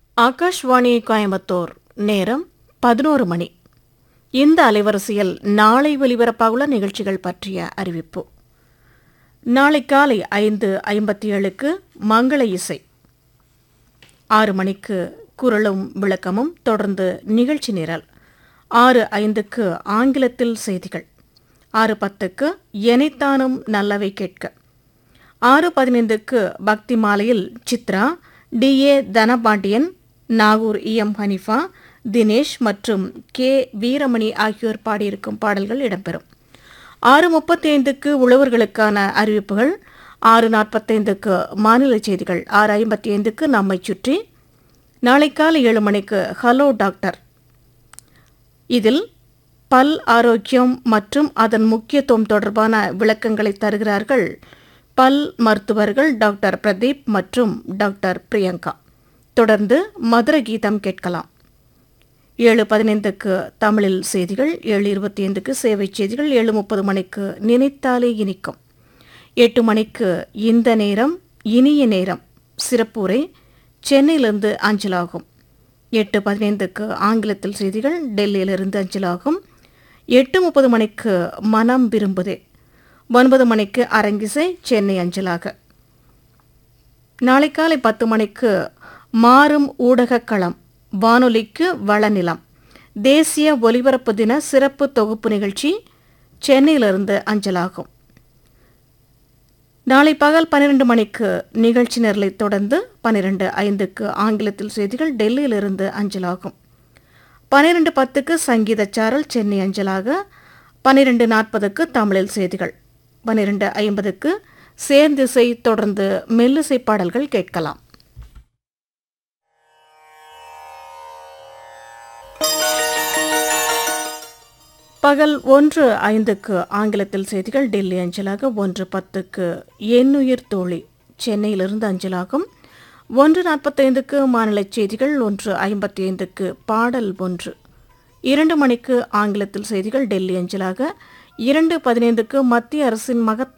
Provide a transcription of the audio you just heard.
ஆகாஷ்வாணி கோயம்புத்தூர் நேரம் பதினோரு மணி இந்த அலைவரிசையில் நாளை ஒலிபரப்பாகுள்ள நிகழ்ச்சிகள் பற்றிய அறிவிப்பு நாளை காலை ஐந்து ஐம்பத்தி ஏழுக்கு மங்கள இசை ஆறு மணிக்கு குரலும் விளக்கமும் தொடர்ந்து நிகழ்ச்சி நிரல் ஆறு ஐந்துக்கு ஆங்கிலத்தில் செய்திகள் ஆறு பத்துக்கு எனைத்தானும் நல்லவை கேட்க ஆறு பதினைந்துக்கு பக்தி மாலையில் Chitra T A Dhanapandian Nagore E M Hanifa Dinesh மற்றும் கே வீரமணி ஆகியோர் பாடியிருக்கும் பாடல்கள் இடம்பெறும் ஆறு முப்பத்தி ஐந்துக்கு உழவர்களுக்கான அறிவிப்புகள் ஆறு நாற்பத்தைந்துக்கு மாநில செய்திகள் ஆறு ஐம்பத்தி ஐந்துக்கு நம்மை சுற்றி நாளை காலை ஏழு மணிக்கு ஹலோ டாக்டர் இதில் பல் ஆரோக்கியம் மற்றும் அதன் முக்கியத்துவம் தொடர்பான விளக்கங்களை தருகிறார்கள் பல் மருத்துவர்கள் டாக்டர் பிரதீப் மற்றும் டாக்டர் பிரியங்கா தொடர்ந்து மதுர கீதம் கேட்கலாம் ஏழு பதினைந்துக்கு தமிழில் செய்திகள் ஏழு இருபத்தி ஐந்துக்கு சேவை செய்திகள் ஏழு முப்பது மணிக்கு நினைத்தாலே இனிக்கும் எட்டு மணிக்கு இந்த நேரம் இனிய நேரம் சிறப்புரை சென்னையிலிருந்து அஞ்சலாகும் எட்டு பதினைந்துக்கு ஆங்கிலத்தில் செய்திகள் டெல்லியிலிருந்து அஞ்சலாகும் எட்டு முப்பது மணிக்கு மனம் விரும்புதே ஒன்பது மணிக்கு அரங்கிசை சென்னை அஞ்சலாக நாளை காலை பத்து மணிக்கு மாறும் ஊடக களம் வானொலிக்கு வளநிலம் தேசிய ஒலிபரப்பு தின சிறப்பு தொகுப்பு நிகழ்ச்சி சென்னையிலிருந்து அஞ்சலாகும் நாளை பகல் பன்னிரண்டு மணிக்கு நிகழ்ச்சி நிரலை தொடர்ந்து பன்னிரண்டு ஐந்துக்கு ஆங்கிலத்தில் செய்திகள் டெல்லியிலிருந்து அஞ்சலாகும் பன்னிரண்டு பத்துக்கு சங்கீத சாரல் சென்னை அஞ்சலாக பன்னிரண்டு நாற்பதுக்கு தமிழில் செய்திகள் பன்னிரண்டு ஐம்பதுக்கு சேர்ந்திசை தொடர்ந்து மெல்லிசை பாடல்கள் கேட்கலாம் பகல் ஒன்று ஐந்துக்கு ஆங்கிலத்தில் செய்திகள் டெல்லி அஞ்சலாக ஒன்று பத்துக்கு எண்ணுயிர் தோழி சென்னையிலிருந்து அஞ்சலாகும் ஒன்று நாற்பத்தைந்துக்கு மாநில செய்திகள் ஒன்று ஐம்பத்தி ஐந்துக்கு பாடல் ஒன்று இரண்டு மணிக்கு ஆங்கிலத்தில் செய்திகள் டெல்லி அஞ்சலாக இரண்டு பதினைந்துக்கு மத்திய அரசின் மகத்தான